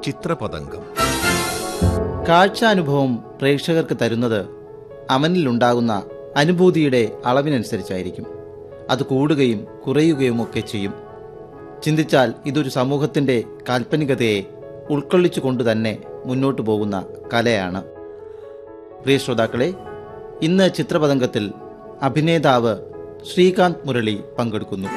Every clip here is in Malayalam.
ചിത്രപതംഗം കാഴ്ചാനുഭവം പ്രേക്ഷകർക്ക് തരുന്നത് അവനിലുണ്ടാകുന്ന അനുഭൂതിയുടെ അളവിനനുസരിച്ചായിരിക്കും അത് കൂടുകയും കുറയുകയും ഒക്കെ ചെയ്യും ചിന്തിച്ചാൽ ഇതൊരു സമൂഹത്തിൻ്റെ കാൽപ്പനികതയെ ഉൾക്കൊള്ളിച്ചുകൊണ്ട് തന്നെ മുന്നോട്ടു പോകുന്ന കലയാണ് പ്രിയ ശ്രോതാക്കളെ ഇന്ന് ചിത്രപതംഗത്തിൽ അഭിനേതാവ് ശ്രീകാന്ത് മുരളി പങ്കെടുക്കുന്നു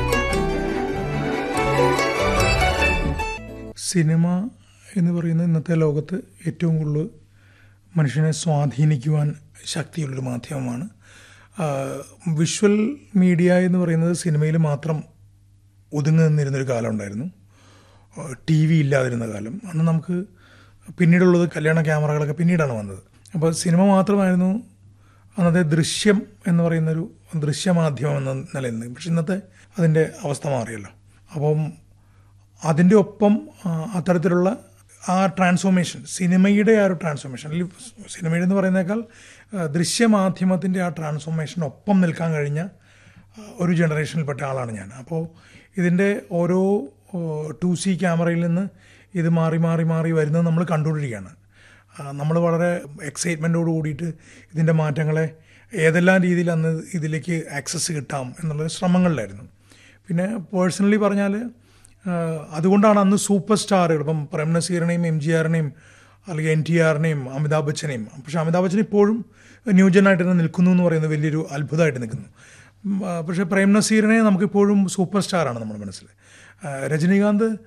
സിനിമ എന്ന് പറയുന്നത് ഇന്നത്തെ ലോകത്ത് ഏറ്റവും കൂടുതൽ മനുഷ്യനെ സ്വാധീനിക്കുവാൻ ശക്തിയുള്ളൊരു മാധ്യമമാണ് വിഷ്വൽ മീഡിയ എന്ന് പറയുന്നത് സിനിമയിൽ മാത്രം ഒതുങ്ങി നിന്നിരുന്നൊരു കാലം ഉണ്ടായിരുന്നു ടി വി ഇല്ലാതിരുന്ന കാലം അന്ന് നമുക്ക് പിന്നീടുള്ളത് കല്യാണ ക്യാമറകളൊക്കെ പിന്നീടാണ് വന്നത് അപ്പോൾ സിനിമ മാത്രമായിരുന്നു അന്നത്തെ ദൃശ്യം എന്ന് പറയുന്നൊരു ദൃശ്യമാധ്യമം എന്ന നിലയിൽ നിന്ന് പക്ഷെ ഇന്നത്തെ അതിൻ്റെ അവസ്ഥ മാറിയല്ലോ അപ്പം അതിൻ്റെ ഒപ്പം ആ, അത്തരത്തിലുള്ള ആ ട്രാൻസ്ഫോർമേഷൻ സിനിമയുടെ ആ ഒരു ട്രാൻസ്ഫോർമേഷൻ അല്ലെങ്കിൽ സിനിമയുടെ എന്ന് പറയുന്നേക്കാൾ ആ, ദൃശ്യമാധ്യമത്തിൻ്റെ ആ ട്രാൻസ്ഫോർമേഷൻ ഒപ്പം നിൽക്കാൻ കഴിഞ്ഞ ആ, ഒരു ജനറേഷനിൽപ്പെട്ട ആളാണ് ഞാൻ അപ്പോൾ ഇതിൻ്റെ ഓരോ ടു സി ക്യാമറയിൽ നിന്ന് ഇത് മാറി മാറി മാറി വരുന്നത് നമ്മൾ കണ്ടുകൊണ്ടിരിക്കുകയാണ് നമ്മൾ വളരെ എക്സൈറ്റ്മെൻറ്റോട് കൂടിയിട്ട് ഇതിൻ്റെ മാറ്റങ്ങളെ ഏതെല്ലാം രീതിയിൽ അന്ന് ഇതിലേക്ക് ആക്സസ് കിട്ടാം എന്നുള്ള ശ്രമങ്ങളിലായിരുന്നു പിന്നെ പേഴ്സണലി പറഞ്ഞാൽ അതുകൊണ്ടാണ് അന്ന് സൂപ്പർ സ്റ്റാറുകൾ ഇപ്പം പ്രേം നസീറിനെയും എം ജി ആറിനെയും അല്ലെങ്കിൽ എൻ ടി ആറിനെയും അമിതാഭ് ബച്ചനെയും പക്ഷെ അമിതാഭ് ബച്ചൻ ഇപ്പോഴും ന്യൂജനായിട്ട് തന്നെ നിൽക്കുന്നു എന്ന് പറയുന്നത് വലിയൊരു അത്ഭുതമായിട്ട് നിൽക്കുന്നു ഉം, ആ, പക്ഷേ പ്രേം നസീറിനെ നമുക്കിപ്പോഴും സൂപ്പർ സ്റ്റാറാണ് നമ്മുടെ മനസ്സിൽ ആ, രജനീകാന്ത്